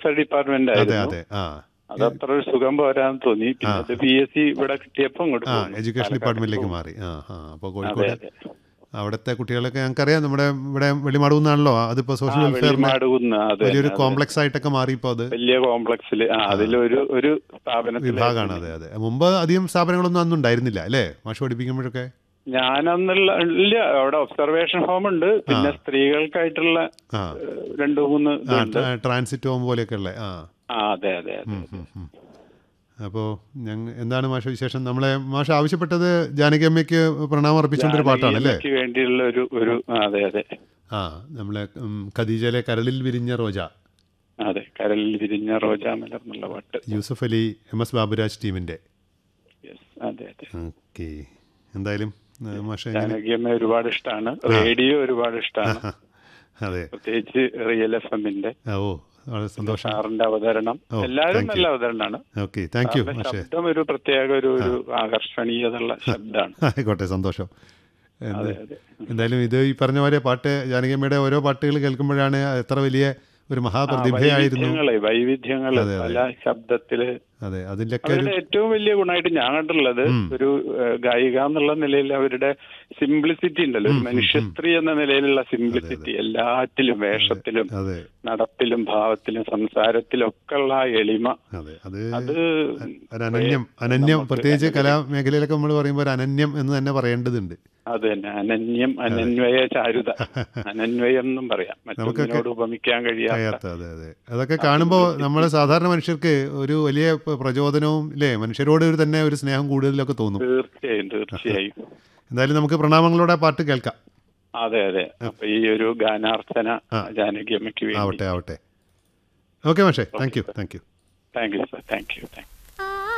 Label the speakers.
Speaker 1: വിദ്യാഭ്യാസ ഡിപ്പാർട്ട്മെന്റ്
Speaker 2: അതെ
Speaker 1: ആയിരുന്നു
Speaker 2: അതെ ആ
Speaker 1: അത് അത്ര ഒരു സുഖം പോരാന്ന് തോന്നി പിന്നെ അത് പി എസ് സി ഇവിടെ കിട്ടിയപ്പോ ഇങ്ങോട്ട്
Speaker 2: ആ
Speaker 1: പോന്നു.
Speaker 2: എഡ്യൂക്കേഷൻ
Speaker 1: പാലക്കാട്
Speaker 2: ഡിപ്പാർട്ട്മെന്റിലേക്ക്
Speaker 1: പോന്നു.
Speaker 2: മാറി ആ ആ അപ്പോൾ
Speaker 1: അതെ
Speaker 2: കോഴിക്കോട്
Speaker 1: അതെ
Speaker 2: അവിടുത്തെ കുട്ടികളൊക്കെ ഞങ്ങൾക്കറിയാം നമ്മുടെ ഇവിടെ വെളിമാടുന്നാണല്ലോ അതിപ്പോൾ
Speaker 1: ആ,
Speaker 2: സോഷ്യൽ വെൽഫെയറിന്
Speaker 1: വെളിമാടുകുന്ന് അതെ
Speaker 2: വലിയൊരു
Speaker 1: അതെ.
Speaker 2: കോംപ്ലക്സ് ആയിട്ടൊക്കെ മാറി ഇപ്പോൾ അത്
Speaker 1: വലിയ കോംപ്ലക്സിൽ ആ അതിലൊരു ഒരു സ്ഥാപനത്തിൽ
Speaker 2: വിഭാഗമാണ് അതെ അതെ മുമ്പ് അധികം സ്ഥാപനങ്ങളൊന്നും അന്നും ഉണ്ടായിരുന്നില്ല അല്ലേ മാഷ് പഠിപ്പിക്കുമ്പോഴൊക്കെ
Speaker 1: ഞാനന്നുള്ള ഇല്ല അവിടെ ഒബ്സർവേഷൻ ഹോം ഉണ്ട് പിന്നെ സ്ത്രീകൾക്കായിട്ടുള്ള
Speaker 2: ആ
Speaker 1: ഏഹ്, രണ്ട് മൂന്ന്
Speaker 2: ആ
Speaker 1: ഇതുണ്ട്
Speaker 2: ട്രാ- ട്രാൻസിറ്റ് ഹോം പോലെയൊക്കെ ഉള്ളത് ആ
Speaker 1: ആ അതെ അതെ അതെ
Speaker 2: അപ്പോൾ ഞങ്ങൾ എന്താണ് മാഷ വിശേഷം നമ്മളെ മാഷ ആവശ്യപ്പെട്ടത് ജാനകി അമ്മയ്ക്ക് പ്രണാമം അർപ്പിച്ചുകൊണ്ടൊരു പാട്ടാണ് അല്ലേ
Speaker 1: ജാനകിയമ്മയ്ക്ക് വേണ്ടിയുള്ള ഒരു ഒരു ആ, അതെ അതെ
Speaker 2: ആ നമ്മളെ ഉം, ഖദീജയിലെ കരളിൽ വിരിഞ്ഞ റോജ
Speaker 1: അതെ കരലിൽ വിരിഞ്ഞ റോജാമലർ എന്നുള്ള പാട്ട്
Speaker 2: യൂസഫ് അലി എം എസ് ബാബുരാജ് ടീമിൻ്റെ
Speaker 1: Yes, അതെ അതെ
Speaker 2: ഓക്കെ എന്തായാലും ആ, മാഷ എങ്ങനെ
Speaker 1: ജാനകിയമ്മ ഒരുപാട് ഇഷ്ടമാണ് റേഡിയോ ഒരുപാട് ഇഷ്ടമാണ്
Speaker 2: അതെ
Speaker 1: പ്രത്യേകിച്ച് റിയൽ എഫ് എമ്മിന്റെ
Speaker 2: ആ, ഓ വളരെ സന്തോഷം
Speaker 1: സാറിന്റെ അവതരണം
Speaker 2: ഓ,
Speaker 1: എല്ലാവരും
Speaker 2: thank
Speaker 1: നല്ല അവതരണമാണ്
Speaker 2: ഓക്കെ താങ്ക് യു
Speaker 1: സാറിന്റെ
Speaker 2: മാഷേ
Speaker 1: ശബ്ദം ഒരു പ്രത്യേക ഒരു ഒരു ആകർഷണീയതയുള്ള ശബ്ദമാണ്
Speaker 2: ആയിക്കോട്ടെ സന്തോഷം എന്ത്-
Speaker 1: അതെ അതെ
Speaker 2: എന്തായാലും ഇത് ഈ പറഞ്ഞ പോലെ പാട്ട് ജാനകിയമ്മയുടെ ഓരോ പാട്ടുകൾ കേൾക്കുമ്പോഴാണ് എത്ര വലിയ ഒരു മഹാപ്രതിഭയായിരുന്നു
Speaker 1: വൈവിധ്യങ്ങളെ വൈവിധ്യങ്ങള്
Speaker 2: അതെ, അതെ.
Speaker 1: പല ശബ്ദത്തില്
Speaker 2: അതെ അതിൻ്റെയൊക്കെ ഒരു
Speaker 1: അവരുടെ ഏറ്റവും വലിയ ഗുണമായിട്ട് ഞാൻ കണ്ടുള്ളത് ഒരു ഏഹ്, ഗായിക എന്നുള്ള നിലയിൽ അവരുടെ സിംപ്ലിസിറ്റി ഉണ്ടല്ലോ ഒരു മനുഷ്യസ്ത്രീ എന്ന നിലയിലുള്ള സിംപ്ലിസിറ്റി എല്ലാറ്റിലും വേഷത്തിലും
Speaker 2: അതെ
Speaker 1: നടപ്പിലും ഭാവത്തിലും സംസാരത്തിലും ഒക്കെ ഉള്ള ആ എളിമ
Speaker 2: അതെ അത്
Speaker 1: അത്
Speaker 2: ഒരു അനന്യം അനന്യം പ്രത്യേകിച്ച് കലാമേഖലയിലൊക്കെ നമ്മൾ പറയുമ്പോൾ ഒരു അനന്യം എന്ന് തന്നെ പറയേണ്ടതുണ്ട്
Speaker 1: അത് തന്നെ അനന്യം അനന്വയ ചാരുത അനന്വയം എന്നും പറയാം മറ്റൊന്നിനോട് ഉപമിക്കാൻ കഴിയാത്ത
Speaker 2: കഴിയാത്ത അതെ അതെ അതൊക്കെ കാണുമ്പോൾ നമ്മൾ സാധാരണ മനുഷ്യർക്ക് ഒരു വലിയ പ- പ്രചോദനവും ഇല്ലേ മനുഷ്യരോട് ഒരു തന്നെ ഒരു സ്നേഹം കൂടുതലൊക്കെ തോന്നും
Speaker 1: തീർച്ചയായും തീർച്ചയായും
Speaker 2: എന്തായാലും നമുക്ക് പ്രണാമങ്ങളോടെ ആ പാട്ട് കേൾക്കാം
Speaker 1: അതെ അതെ അപ്പൊ ഈ ഒരു ഗാനാർച്ചന ജാനകി അമ്മയ്ക്ക് വേണ്ടി
Speaker 2: ആവട്ടെ ആവട്ടെ ഓക്കെ മാഷേ thank you thank you
Speaker 1: thank you sir thank you thank U